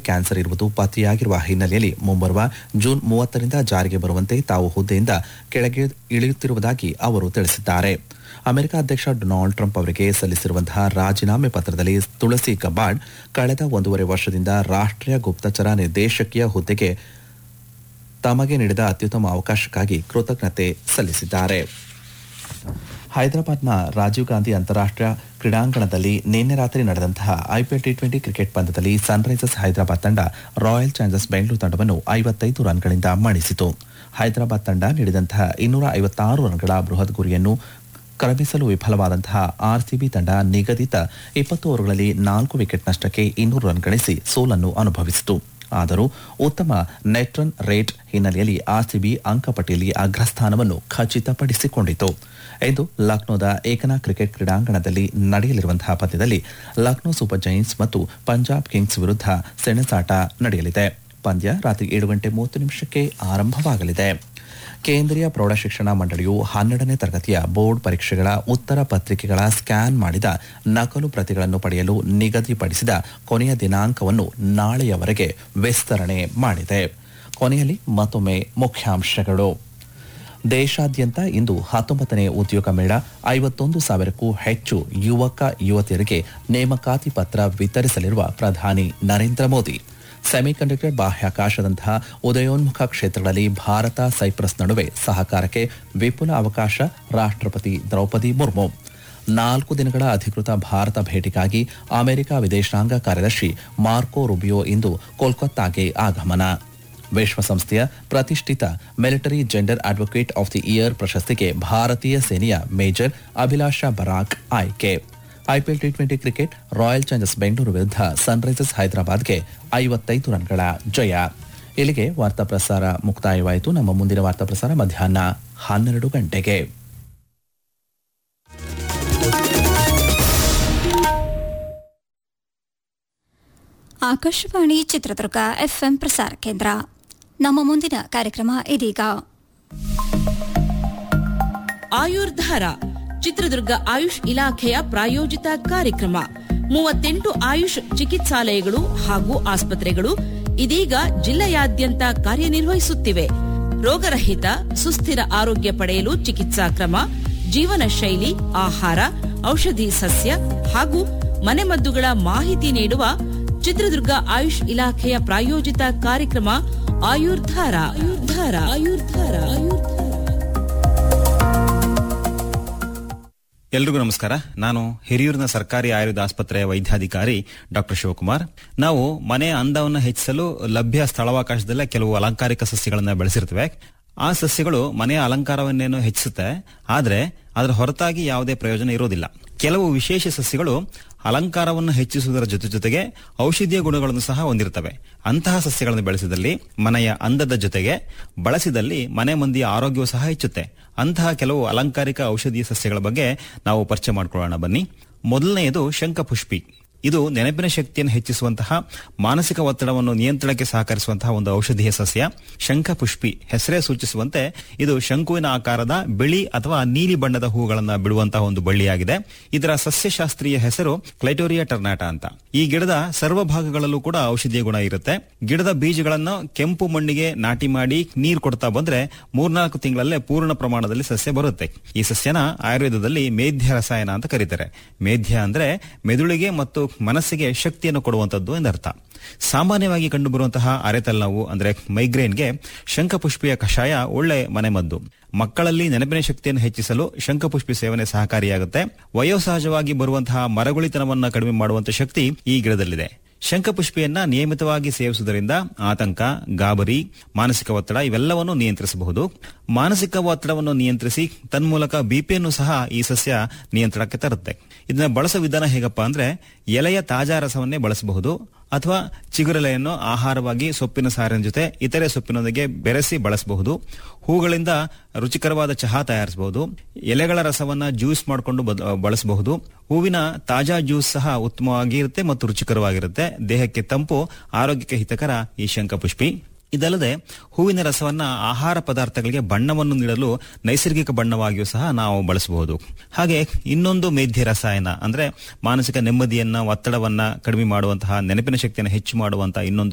cancer ಇರುವುದು ಪತ್ತೆಯಾಗಿರುವ ಹಿನ್ನೆಲೆಯಲ್ಲಿ ಮುಂಬರುವ ಜೂನ್ ಮೂವತ್ತರಿಂದ ಜಾರಿಗೆ ಬರುವಂತೆ ತಾವು ಹುದ್ದೆಯಿಂದ ಕೆಳಗೆ ಇಳಿಯುತ್ತಿರುವುದಾಗಿ ಅವರು ತಿಳಿಸಿದ್ದಾರೆ ಅಮೆರಿಕ ಅಧ್ಯಕ್ಷ ಡೊನಾಲ್ಡ್ ಟ್ರಂಪ್ ಅವರಿಗೆ ಸಲ್ಲಿಸಿರುವಂತಹ ರಾಜೀನಾಮೆ ಪತ್ರದಲ್ಲಿ ತುಳಸಿ ಕಬ್ಬಾಡ್ ಕಳೆದ ಒಂದೂವರೆ ವರ್ಷದಿಂದ ರಾಷ್ಟ್ರೀಯ ಗುಪ್ತಚರ ನಿರ್ದೇಶಕಿಯ ಹುದ್ದೆಗೆ ತಮಗೆ ನೀಡಿದ ಅತ್ಯುತ್ತಮ ಅವಕಾಶಕ್ಕಾಗಿ ಕೃತಜ್ಞತೆ ಸಲ್ಲಿಸಿದ್ದಾರೆ ಹೈದರಾಬಾದ್ನ ರಾಜೀವ್ ಗಾಂಧಿ ಅಂತಾರಾಷ್ಟ್ರೀಯ ಕ್ರೀಡಾಂಗಣದಲ್ಲಿ ನಿನ್ನೆ ರಾತ್ರಿ ನಡೆದಂತಹ ಐಪಿಎಲ್ ಟಿ ಟ್ವೆಂಟಿ ಕ್ರಿಕೆಟ್ ಪಂದ್ಯದಲ್ಲಿ ಸನ್ರೈಸರ್ಸ್ ಹೈದರಾಬಾದ್ ತಂಡ ರಾಯಲ್ ಚಾಲೆಂಜರ್ಸ್ ಬೆಂಗಳೂರು ತಂಡವನ್ನು ಐವತ್ತೈದು ರನ್ಗಳಿಂದ ಮಣಿಸಿತು ಹೈದರಾಬಾದ್ ತಂಡ ನೀಡಿದಂತಹ ಇನ್ನೂರ ಐವತ್ತಾರು ರನ್ಗಳ ಬೃಹತ್ ಗುರಿಯನ್ನು ಕ್ರಮಿಸಲು ವಿಫಲವಾದಂತಹ ಆರ್ಸಿಬಿ ತಂಡ ನಿಗದಿತ ಇಪ್ಪತ್ತು ಓವರ್ಗಳಲ್ಲಿ ನಾಲ್ಕು ವಿಕೆಟ್ ನಷ್ಟಕ್ಕೆ ಇನ್ನೂರು ರನ್ ಗಳಿಸಿ ಸೋಲನ್ನು ಅನುಭವಿಸಿತು ಆದರೂ ಉತ್ತಮ ನೆಟ್ ರನ್ ರೇಟ್ ಹಿನ್ನೆಲೆಯಲ್ಲಿ ಆರ್ಸಿಬಿ ಅಂಕಪಟ್ಟಿಯಲ್ಲಿ ಅಗ್ರಸ್ಥಾನವನ್ನು ಖಚಿತಪಡಿಸಿಕೊಂಡಿತು ಇಂದು ಲಕ್ನೋದ ಏಕನಾ ಕ್ರಿಕೆಟ್ ಕ್ರೀಡಾಂಗಣದಲ್ಲಿ ನಡೆಯಲಿರುವಂತಹ ಪಂದ್ಯದಲ್ಲಿ ಲಕ್ನೋ ಸೂಪರ್ ಜೈನ್ಸ್ ಮತ್ತು ಪಂಜಾಬ್ ಕಿಂಗ್ಸ್ ವಿರುದ್ಧ ಸೆಣಸಾಟ ನಡೆಯಲಿದೆ ಪಂದ್ಯ ರಾತ್ರಿ ಏಳು ಗಂಟೆ ಮೂವತ್ತು ನಿಮಿಷಕ್ಕೆ ಆರಂಭವಾಗಲಿದೆ ಕೇಂದ್ರೀಯ ಪ್ರೌಢಶಿಕ್ಷಣ ಮಂಡಳಿಯು ಹನ್ನೆರಡನೇ ತರಗತಿಯ ಬೋರ್ಡ್ ಪರೀಕ್ಷೆಗಳ ಉತ್ತರ ಪತ್ರಿಕೆಗಳ ಸ್ಕ್ಯಾನ್ ಮಾಡಿದ ನಕಲು ಪ್ರತಿಗಳನ್ನು ಪಡೆಯಲು ನಿಗದಿಪಡಿಸಿದ ಕೊನೆಯ ದಿನಾಂಕವನ್ನು ನಾಳೆಯವರೆಗೆ ವಿಸ್ತರಣೆ ಮಾಡಿದೆ ಕೊನೆಯಲ್ಲಿ ಮತ್ತೊಮ್ಮೆ ಮುಖ್ಯಾಂಶಗಳು ದೇಶಾದ್ಯಂತ ಇಂದು ಹತ್ತೊಂಬತ್ತನೇ ಉದ್ಯೋಗ ಮೇಳ ಐವತ್ತೊಂದು ಸಾವಿರಕ್ಕೂ ಹೆಚ್ಚು ಯುವಕ ಯುವತಿಯರಿಗೆ ನೇಮಕಾತಿ ಪತ್ರ ವಿತರಿಸಲಿರುವ ಪ್ರಧಾನಿ ನರೇಂದ್ರ ಮೋದಿ ಸೆಮಿಕಂಡಕ್ಟರ್ ಬಾಹ್ಯಾಕಾಶದಂತಹ ಉದಯೋನ್ಮುಖ ಕ್ಷೇತ್ರಗಳಲ್ಲಿ ಭಾರತ ಸೈಪ್ರಸ್ ನಡುವೆ ಸಹಕಾರಕ್ಕೆ ವಿಪುಲ ಅವಕಾಶ ರಾಷ್ಟ್ರಪತಿ ದ್ರೌಪದಿ ಮುರ್ಮು ನಾಲ್ಕು ದಿನಗಳ ಅಧಿಕೃತ ಭಾರತ ಭೇಟಿಗಾಗಿ ಅಮೆರಿಕ ವಿದೇಶಾಂಗ ಕಾರ್ಯದರ್ಶಿ ಮಾರ್ಕೋ ರುಬಿಯೋ ಇಂದು ಕೋಲ್ಕತ್ತಾಗೆ ಆಗಮನ ವಿಶ್ವಸಂಸ್ಥೆಯ ಪ್ರತಿಷ್ಠಿತ military gender advocate of the year ಪ್ರಶಸ್ತಿಗೆ ಭಾರತೀಯ ಸೇನೆಯ ಮೇಜರ್ ಅಭಿಲಾಷಾ ಬರಾಕ್ ಆಯ್ಕೆ IPL T twenty cricket royal challengers Bengaluru ವಿರುದ್ಧ ಸನ್ರೈಸರ್ಸ್ ಹೈದರಾಬಾದ್ಗೆ ಐವತ್ತೈದು ರನ್ಗಳ ಜಯ ಇಲ್ಲಿಗೆ ವಾರ್ತಾ ಪ್ರಸಾರ ಮುಕ್ತಾಯವಾಯಿತು ನಮ್ಮ ಮುಂದಿನ ವಾರ್ತಾ ಪ್ರಸಾರ ಮಧ್ಯಾಹ್ನ ಹನ್ನೆರಡು ಗಂಟೆಗೆ ಆಕಾಶವಾಣಿ ಚಿತ್ರದುರ್ಗ ಎಫ್ಎಂ ಪ್ರಸಾರ ಕೇಂದ್ರ ನಮ್ಮ ಮುಂದಿನ ಕಾರ್ಯಕ್ರಮ ಇದೀಗ ಆಯುರ್ಧಾರ ಚಿತ್ರದುರ್ಗ ಆಯುಷ್ ಇಲಾಖೆಯ ಪ್ರಾಯೋಜಿತ ಕಾರ್ಯಕ್ರಮ ಮೂವತ್ತೆಂಟು ಆಯುಷ್ ಚಿಕಿತ್ಸಾಲಯಗಳು ಹಾಗೂ ಆಸ್ಪತ್ರೆಗಳು ಇದೀಗ ಜಿಲ್ಲೆಯಾದ್ಯಂತ ಕಾರ್ಯನಿರ್ವಹಿಸುತ್ತಿವೆ ರೋಗರಹಿತ ಸುಸ್ಥಿರ ಆರೋಗ್ಯ ಪಡೆಯಲು ಚಿಕಿತ್ಸಾ ಕ್ರಮ ಜೀವನ ಶೈಲಿ ಆಹಾರ ಔಷಧಿ ಸಸ್ಯ ಹಾಗೂ ಮನೆಮದ್ದುಗಳ ಮಾಹಿತಿ ನೀಡುವ ಚಿತ್ರದುರ್ಗ ಆಯುಷ್ ಇಲಾಖೆಯ ಪ್ರಾಯೋಜಿತ ಕಾರ್ಯಕ್ರಮ ಆಯುರ್ಧಾರ ಆಯುರ್ಧಾರ ಆಯುರ್ಧಾರ ಆಯುರ್ಧಾರ ಎಲ್ರಿಗೂ ನಮಸ್ಕಾರ ನಾನು ಹಿರಿಯೂರಿನ ಸರ್ಕಾರಿ ಆಯುರ್ವೇದ ಆಸ್ಪತ್ರೆಯ ವೈದ್ಯಾಧಿಕಾರಿ ಡಾಕ್ಟರ್ ಶಿವಕುಮಾರ್ ನಾವು ಮನೆಯ ಅಂದವನ್ನು ಹೆಚ್ಚಿಸಲು ಲಭ್ಯ ಸ್ಥಳಾವಕಾಶದಲ್ಲೇ ಕೆಲವು ಅಲಂಕಾರಿಕ ಸಸ್ಯಗಳನ್ನ ಬೆಳೆಸಿರ್ತೇವೆ ಆ ಸಸ್ಯಗಳು ಮನೆಯ ಅಲಂಕಾರವನ್ನೇನು ಹೆಚ್ಚಿಸುತ್ತೆ ಆದ್ರೆ ಅದರ ಹೊರತಾಗಿ ಯಾವುದೇ ಪ್ರಯೋಜನ ಇರೋದಿಲ್ಲ ಕೆಲವು ವಿಶೇಷ ಸಸ್ಯಗಳು ಅಲಂಕಾರವನ್ನು ಹೆಚ್ಚಿಸುವುದರ ಜೊತೆ ಜೊತೆಗೆ ಔಷಧೀಯ ಗುಣಗಳನ್ನು ಸಹ ಹೊಂದಿರ್ತವೆ ಅಂತಹ ಸಸ್ಯಗಳನ್ನು ಬೆಳೆಸಿದಲ್ಲಿ ಮನೆಯ ಅಂದದ ಜೊತೆಗೆ ಬಳಸಿದಲ್ಲಿ ಮನೆ ಮಂದಿಯ ಆರೋಗ್ಯವೂ ಸಹ ಹೆಚ್ಚುತ್ತೆ ಅಂತಹ ಕೆಲವು ಅಲಂಕಾರಿಕ ಔಷಧೀಯ ಸಸ್ಯಗಳ ಬಗ್ಗೆ ನಾವು ಪರಿಚಯ ಮಾಡ್ಕೊಳ್ಳೋಣ ಬನ್ನಿ ಮೊದಲನೆಯದು ಶಂಖಪುಷ್ಪಿ ಇದು ನೆನಪಿನ ಶಕ್ತಿಯನ್ನು ಹೆಚ್ಚಿಸುವಂತಹ ಮಾನಸಿಕ ಒತ್ತಡವನ್ನು ನಿಯಂತ್ರಣಕ್ಕೆ ಸಹಕರಿಸುವಂತಹ ಒಂದು ಔಷಧೀಯ ಸಸ್ಯ ಶಂಖಪುಷ್ಪಿ ಹೆಸರೇ ಸೂಚಿಸುವಂತೆ ಇದು ಶಂಕುವಿನ ಆಕಾರದ ಬಿಳಿ ಅಥವಾ ನೀಲಿ ಬಣ್ಣದ ಹೂಗಳನ್ನು ಬಿಡುವಂತಹ ಒಂದು ಬಳ್ಳಿಯಾಗಿದೆ ಇದರ ಸಸ್ಯಶಾಸ್ತ್ರೀಯ ಹೆಸರು ಕ್ಲೈಟೋರಿಯಾ ಟರ್ನಾಟ ಅಂತ ಈ ಗಿಡದ ಸರ್ವ ಭಾಗಗಳಲ್ಲೂ ಕೂಡ ಔಷಧೀಯ ಗುಣ ಇರುತ್ತೆ ಗಿಡದ ಬೀಜಗಳನ್ನು ಕೆಂಪು ಮಣ್ಣಿಗೆ ನಾಟಿ ಮಾಡಿ ನೀರು ಕೊಡ್ತಾ ಬಂದ್ರೆ ಮೂರ್ನಾಲ್ಕು ತಿಂಗಳಲ್ಲೇ ಪೂರ್ಣ ಪ್ರಮಾಣದಲ್ಲಿ ಸಸ್ಯ ಬರುತ್ತೆ ಈ ಸಸ್ಯನ ಆಯುರ್ವೇದದಲ್ಲಿ ಮೇಧ್ಯ ರಸಾಯನ ಅಂತ ಕರೀತಾರೆ ಮೇಧ್ಯ ಅಂದ್ರೆ ಮೆದುಳಿಗೆ ಮತ್ತು ಮನಸ್ಸಿಗೆ ಶಕ್ತಿಯನ್ನು ಕೊಡುವಂತದ್ದು ಎಂದರ್ಥ ಸಾಮಾನ್ಯವಾಗಿ ಕಂಡುಬರುವಂತಹ ಅರೆತಲೆನೋವು ಅಂದ್ರೆ ಮೈಗ್ರೇನ್ಗೆ ಶಂಖಪುಷ್ಪಿಯ ಕಷಾಯ ಒಳ್ಳೆ ಮನೆಮದ್ದು ಮಕ್ಕಳಲ್ಲಿ ನೆನಪಿನ ಶಕ್ತಿಯನ್ನು ಹೆಚ್ಚಿಸಲು ಶಂಖಪುಷ್ಪಿ ಸೇವನೆ ಸಹಕಾರಿಯಾಗುತ್ತೆ ವಯೋಸಹಜವಾಗಿ ಬರುವಂತಹ ಮರಗುಳಿತನವನ್ನ ಕಡಿಮೆ ಮಾಡುವಂತ ಶಕ್ತಿ ಈ ಗಿಡದಲ್ಲಿದೆ ಶಂಖಪುಷ್ಪಿಯನ್ನ ನಿಯಮಿತವಾಗಿ ಸೇವಿಸುವುದರಿಂದ ಆತಂಕ ಗಾಬರಿ ಮಾನಸಿಕ ಒತ್ತಡ ಇವೆಲ್ಲವನ್ನು ನಿಯಂತ್ರಿಸಬಹುದು ಮಾನಸಿಕ ಒತ್ತಡವನ್ನು ನಿಯಂತ್ರಿಸಿ ತನ್ಮೂಲಕ ಬಿಪಿಯನ್ನು ಸಹ ಈ ಸಸ್ಯ ನಿಯಂತ್ರಣಕ್ಕೆ ತರುತ್ತೆ ಇದನ್ನ ಬಳಸೋ ವಿಧಾನ ಹೇಗಪ್ಪ ಅಂದ್ರೆ ಎಲೆಯ ತಾಜಾ ರಸವನ್ನೇ ಬಳಸಬಹುದು ಅಥವಾ ಚಿಗುರೆಲೆಯನ್ನು ಆಹಾರವಾಗಿ ಸೊಪ್ಪಿನ ಸಾರಿನ ಜೊತೆ ಇತರೆ ಸೊಪ್ಪಿನೊಂದಿಗೆ ಬೆರೆಸಿ ಬಳಸಬಹುದು ಹೂಗಳಿಂದ ರುಚಿಕರವಾದ ಚಹಾ ತಯಾರಿಸಬಹುದು ಎಲೆಗಳ ರಸವನ್ನ ಜ್ಯೂಸ್ ಮಾಡಿಕೊಂಡು ಬಳಸಬಹುದು ಹೂವಿನ ತಾಜಾ ಜ್ಯೂಸ್ ಸಹ ಉತ್ತಮವಾಗಿ ಇರುತ್ತೆ ಮತ್ತು ರುಚಿಕರವಾಗಿರುತ್ತೆ ದೇಹಕ್ಕೆ ತಂಪು ಆರೋಗ್ಯಕ್ಕೆ ಹಿತಕರ ಈ ಶಂಖಪುಷ್ಪಿ ಇದಲ್ಲದೆ ಹೂವಿನ ರಸವನ್ನ ಆಹಾರ ಪದಾರ್ಥಗಳಿಗೆ ಬಣ್ಣವನ್ನು ನೀಡಲು ನೈಸರ್ಗಿಕ ಬಣ್ಣವಾಗಿಯೂ ಸಹ ನಾವು ಬಳಸಬಹುದು ಹಾಗೆ ಇನ್ನೊಂದು ಮೇಧ್ಯ ರಸಾಯನ ಅಂದ್ರೆ ಮಾನಸಿಕ ನೆಮ್ಮದಿಯನ್ನ ಒತ್ತಡವನ್ನ ಕಡಿಮೆ ಮಾಡುವಂತಹ ನೆನಪಿನ ಶಕ್ತಿಯನ್ನು ಹೆಚ್ಚು ಮಾಡುವಂತಹ ಇನ್ನೊಂದು